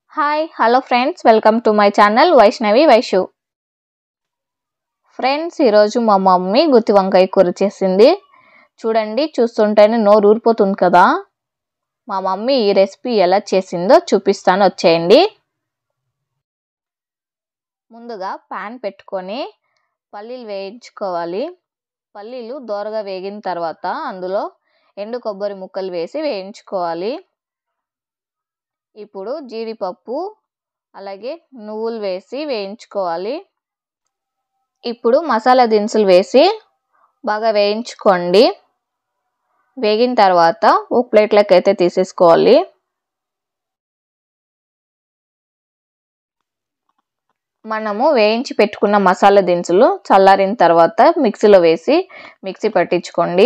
hi hello friends welcome to my channel Vaishnavi Vaishu friends ఈరోజు మా mummy గుత్తి వంకాయ కూర చేసింది చూడండి చూస్తుంటేనే నోరు ఊరిపోతుంది కదా మా మమ్మీ ఈ రెసిపీ ఎలా చేసిందో చూపిస్తాను వచ్చేయండి ముందుగా ప్యాన్ పెట్టుకొని పల్లీలు వేయించుకోవాలి పల్లీలు దోరగా వేగిన తర్వాత అందులో ఎండు కొబ్బరి ముక్కలు వేసి వేయించుకోవాలి ఇప్పుడు జీడిపప్పు అలాగే నువ్వులు వేసి వేయించుకోవాలి ఇప్పుడు మసాలా దినుసులు వేసి బాగా వేయించుకోండి వేగిన తర్వాత ఒక ప్లేట్లోకి అయితే తీసేసుకోవాలి మనము వేయించి పెట్టుకున్న మసాలా దినుసులు చల్లారిన తర్వాత మిక్సీలో వేసి మిక్సీ పట్టించుకోండి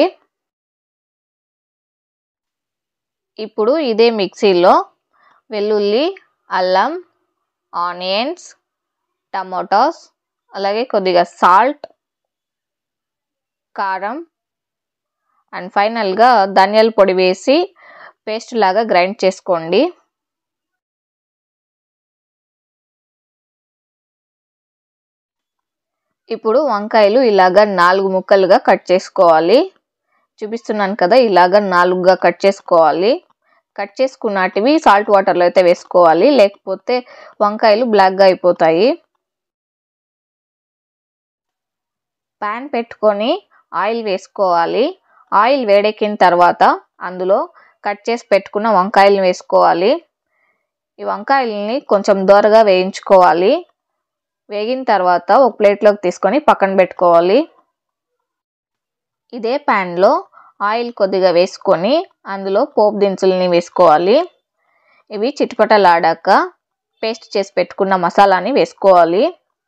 ఇప్పుడు ఇదే మిక్సీలో వెల్లుల్లి అల్లం ఆనియన్స్ టమాటోస్ అలాగే కొద్దిగా సాల్ట్ కారం అండ్ ఫైనల్గా ధనియాల పొడి వేసి పేస్ట్ లాగా గ్రైండ్ చేసుకోండి ఇప్పుడు వంకాయలు ఇలాగ నాలుగు ముక్కలుగా కట్ చేసుకోవాలి చూపిస్తున్నాను కదా ఇలాగ నాలుగుగా కట్ చేసుకోవాలి కట్ చేసుకున్నటివి సాల్ట్ వాటర్లో అయితే వేసుకోవాలి లేకపోతే వంకాయలు బ్లాక్గా అయిపోతాయి ప్యాన్ పెట్టుకొని ఆయిల్ వేసుకోవాలి ఆయిల్ వేడెక్కిన తర్వాత అందులో కట్ చేసి పెట్టుకున్న వంకాయలను వేసుకోవాలి ఈ వంకాయలని కొంచెం దోరగా వేయించుకోవాలి వేగిన తర్వాత ఒక ప్లేట్లోకి తీసుకొని పక్కన పెట్టుకోవాలి ఇదే ప్యాన్లో ఆయిల్ కొద్దిగా వేసుకొని అందులో పోపు దినుసులని వేసుకోవాలి ఇవి చిటపటలాడాక పేస్ట్ చేసి పెట్టుకున్న మసాలాని వేసుకోవాలి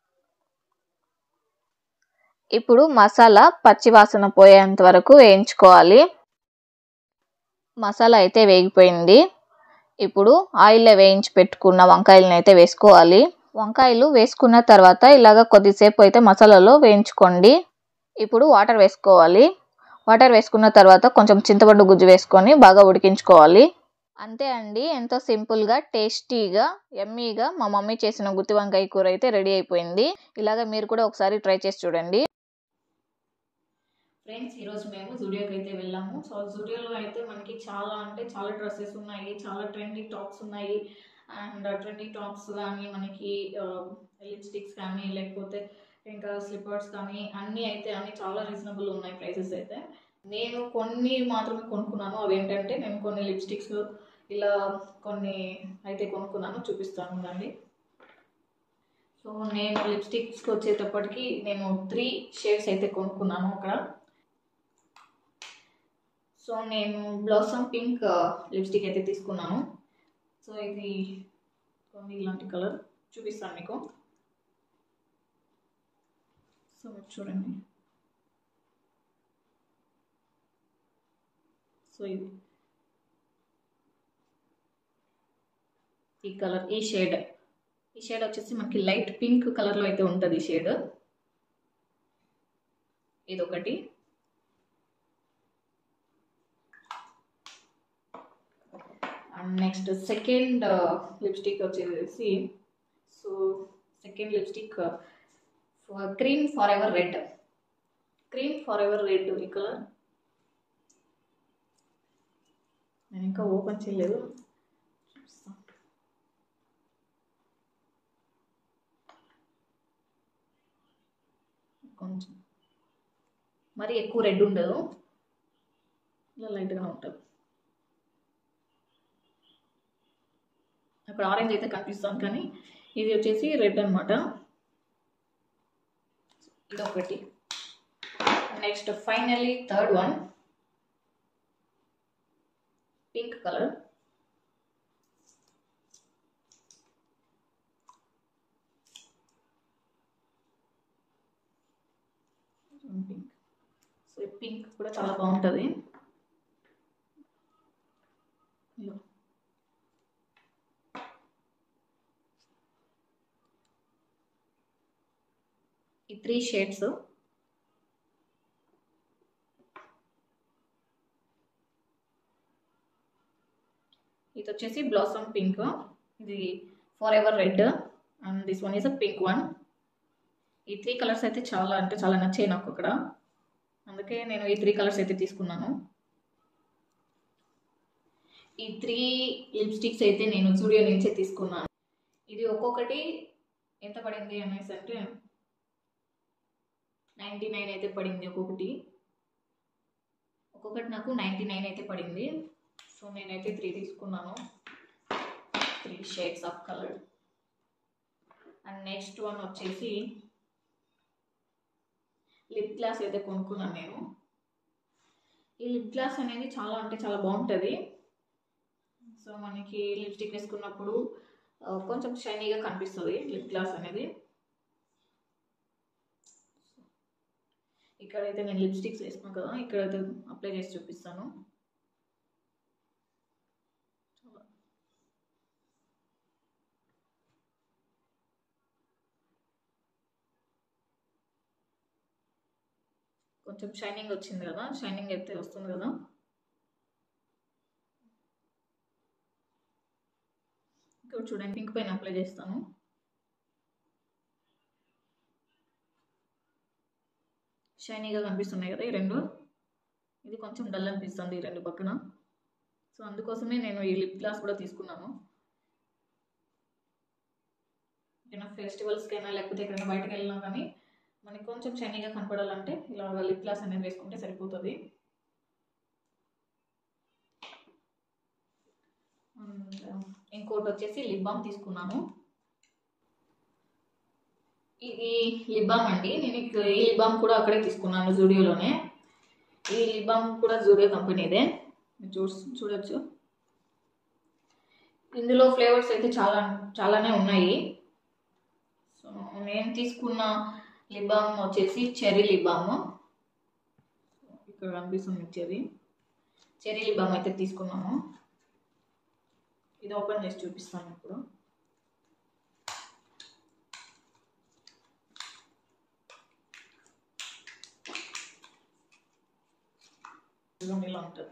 ఇప్పుడు మసాలా పచ్చివాసన పోయేంత వరకు వేయించుకోవాలి మసాలా అయితే వేగిపోయింది ఇప్పుడు ఆయిల్లో వేయించి పెట్టుకున్న వంకాయలను అయితే వేసుకోవాలి వంకాయలు వేసుకున్న తర్వాత ఇలాగ కొద్దిసేపు అయితే మసాలాలో వేయించుకోండి ఇప్పుడు వాటర్ వేసుకోవాలి వాటర్ వేసుకున్న తర్వాత కొంచెం చింతపండు గుజ్జు వేసుకొని బాగా ఉడికించుకోవాలి అంతే అండి ఎంతో సింపుల్గా టేస్టీగా ఎమ్మీగా మా మమ్మీ చేసిన గుత్తి వంకాయ కూర అయితే రెడీ అయిపోయింది ఇలాగ మీరు కూడా ఒకసారి ట్రై చేసి చూడండి ఫ్రెండ్స్ ఈరోజు మేము జూడియోకి అయితే వెళ్ళాము సో జూడియోలో అయితే మనకి చాలా అంటే చాలా డ్రెస్సెస్ ఉన్నాయి చాలా ట్రెండీ టాప్స్ ఉన్నాయి అండ్ ట్రెండీ టాప్స్ కానీ మనకి లిప్స్టిక్స్ కానీ లేకపోతే ఇంకా స్లిప్పర్స్ కానీ అన్నీ అయితే అన్నీ చాలా రీజనబుల్ ఉన్నాయి ప్రైసెస్ అయితే నేను కొన్ని మాత్రమే కొనుక్కున్నాను అవి ఏంటంటే నేను కొన్ని లిప్స్టిక్స్ ఇలా కొన్ని అయితే కొనుక్కున్నాను చూపిస్తాను దాన్ని సో నేను లిప్స్టిక్స్కి వచ్చేటప్పటికి నేను త్రీ షేడ్స్ అయితే కొనుక్కున్నాను అక్కడ సో నేను బ్లాసమ్ పింక్ లిప్స్టిక్ అయితే తీసుకున్నాను సో ఇది కొన్ని ఇలాంటి కలర్ చూపిస్తాను మీకు సో చూడండి సో ఇది ఈ కలర్ ఈ షేడ్ ఈ షేడ్ వచ్చేసి మనకి లైట్ పింక్ కలర్లో అయితే ఉంటుంది ఈ షేడ్ ఇది ఒకటి అండ్ నెక్స్ట్ సెకండ్ లిప్స్టిక్ వచ్చేసి so second lipstick cream forever red cream forever red ఈ కలర్ నేను ఇంకా ఓపెన్ చేయలేదు కొంచెం మరి ఎక్కువ రెడ్ ఉండదు ఇలా లైట్గా ఉంటుంది అక్కడ ఆరెంజ్ అయితే కనిపిస్తాను కానీ ఇది వచ్చేసి రెడ్ అనమాట ఇది ఒకటి next finally third one pink colour pink so pink కూడా చాలా బాగుంటుంది ఈ త్రీ షేడ్స్ ఇది వచ్చేసి బ్లాసమ్ పింక్ ఇది forever red and this one is uh pink one ఈ త్రీ కలర్స్ అయితే చాలా అంటే చాలా నచ్చాయి నాకు అక్కడ అందుకే నేను ఈ త్రీ కలర్స్ అయితే తీసుకున్నాను ఈ త్రీ లిప్స్టిక్స్ అయితే నేను జూడియో నుంచే తీసుకున్నాను ఇది ఒక్కొక్కటి ఎంత పడింది అనేసి అంటే నైంటీ నైన్ అయితే పడింది ఒక్కొక్కటి ఒక్కొక్కటి నాకు నైంటీ నైన్ అయితే పడింది సో నేనైతే త్రీ తీసుకున్నాను three shades of colour and next one వచ్చేసి లిప్ గ్లాస్ అయితే కొనుక్కున్నాను నేను ఈ లిప్ గ్లాస్ అనేది చాలా అంటే చాలా బాగుంటుంది సో మనకి లిప్స్టిక్ వేసుకున్నప్పుడు ఆ, కొంచెం షైనీగా కనిపిస్తుంది లిప్ గ్లాస్ అనేది ఇక్కడైతే నేను లిప్స్టిక్స్ వేసుకున్నాను కదా ఇక్కడైతే అప్లై చేసి చూపిస్తాను కొంచెం షైనింగ్ వచ్చింది కదా షైనింగ్ అయితే వస్తుంది కదా ఇక్కడ చూడండి పింక్ పైన అప్లై చేస్తాను షైనీగా కనిపిస్తున్నాయి కదా ఈ రెండు ఇది కొంచెం డల్ అనిపిస్తుంది ఈ రెండు పక్కన సో అందుకోసమే నేను ఈ లిప్ గ్లాస్ కూడా తీసుకున్నాను ఏదైనా ఫెస్టివల్స్కైనా లేకపోతే ఎక్కడైనా బయటకు వెళ్ళినా కానీ మనకి కొంచెం షైనీగా కనపడాలంటే ఇలా లిప్ గ్లాస్ అనేది వేసుకుంటే సరిపోతుంది అండ్ ఇంకోటి వచ్చేసి లిప్ బామ్ తీసుకున్నాను ఇది లిప్ బామ్ అండి నేను ఇక- ఈ లిప్ బామ్ కూడా అక్కడే తీసుకున్నాను జూడియోలోనే ఈ లిప్ బామ్ కూడా జూడియో కంపెనీదే మీరు చూ చూడొచ్చు ఇందులో ఫ్లేవర్స్ అయితే చాలా చాలానే ఉన్నాయి సో నేను తీసుకున్న లిప్ బామ్ వచ్చేసి చెర్రీ లిప్ బామ్ ఇక్కడ కనిపిస్తుంది చెర్రీ చెర్రీ లిప్ బామ్ అయితే తీసుకున్నాము ఇది ఓపెన్ చేసి చూపిస్తాను ఇప్పుడు ఇదిగోండి ఇలా ఉంటుంది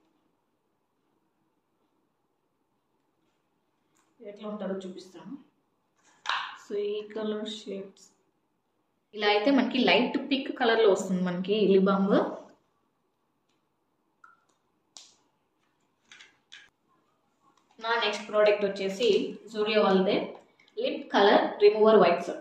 ఇది ఎట్లా ఉంటుందో చూపిస్తాను సో ఈ కలర్ షేడ్స్ ఇలా అయితే మనకి లైట్ పింక్ కలర్లో వస్తుంది మనకి ఈ లిప్ బామ్ నా నెక్స్ట్ ప్రోడక్ట్ వచ్చేసి జూడియో వాళ్ళదే లిప్ కలర్ రిమూవర్ వైట్స్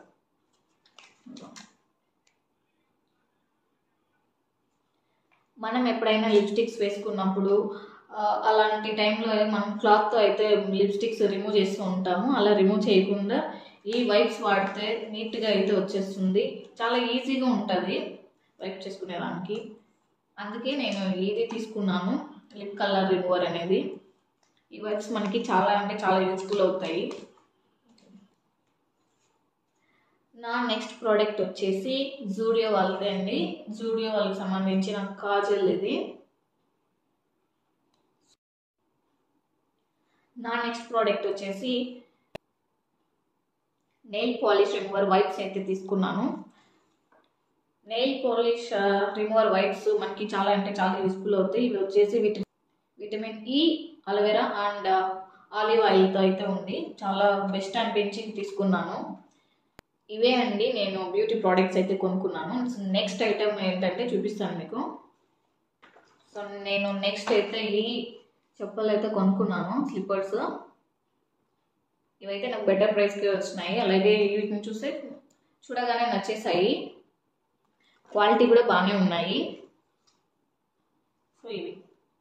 మనం ఎప్పుడైనా లిప్స్టిక్స్ వేసుకున్నప్పుడు ఆ, అలాంటి టైంలో మనం క్లాత్తో అయితే లిప్స్టిక్స్ రిమూవ్ చేస్తూ ఉంటాము అలా రిమూవ్ చేయకుండా ఈ వైప్స్ వాడితే నీట్గా అయితే వచ్చేస్తుంది చాలా ఈజీగా ఉంటుంది వైప్ చేసుకునేదానికి అందుకే నేను ఇది తీసుకున్నాను లిప్ కలర్ రిమూవర్ అనేది ఈ వైప్స్ మనకి చాలా అంటే చాలా యూస్ఫుల్ అవుతాయి నా నెక్స్ట్ ప్రోడక్ట్ వచ్చేసి జూడియో వాళ్ళదే అండి జూడియో వాళ్ళకి సంబంధించిన కాజల్ ఇది నా నెక్స్ట్ ప్రోడక్ట్ వచ్చేసి నెయిల్ పాలిష్ రిమూవర్ వైప్స్ అయితే తీసుకున్నాను నెయిల్ పాలిష్ రిమూవర్ వైప్స్ మనకి చాలా అంటే చాలా యూస్ఫుల్ అవుతాయి ఇవి వచ్చేసి vitamin vitamin E aloe vera and olive ఆయిల్తో అయితే ఉంది చాలా బెస్ట్ అనిపించి తీసుకున్నాను ఇవే అండి నేను బ్యూటీ ప్రోడక్ట్స్ అయితే కొనుక్కున్నాను నెక్స్ట్ ఐటమ్ ఏంటంటే చూపిస్తాను మీకు సో నేను నెక్స్ట్ అయితే ఈ చెప్పులు అయితే కొనుక్కున్నాను స్లిప్పర్స్ ఇవైతే నాకు బెటర్ ప్రైస్కి వచ్చినాయి అలాగే వీటిని చూస్తే చూడగానే నచ్చేసాయి క్వాలిటీ కూడా బాగానే ఉన్నాయి సో ఇవి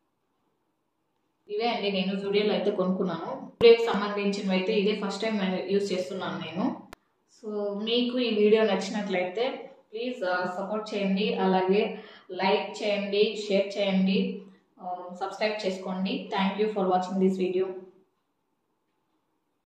ఇవే అండి నేను జూడియోలో అయితే కొనుక్కున్నాను జూడియోకి సంబంధించినవి అయితే ఇదే ఫస్ట్ టైం యూస్ చేస్తున్నాను నేను సో మీకు ఈ వీడియో నచ్చినట్లయితే ప్లీజ్ సపోర్ట్ చేయండి అలాగే లైక్ చేయండి షేర్ చేయండి సబ్స్క్రైబ్ చేసుకోండి thank you for watching this video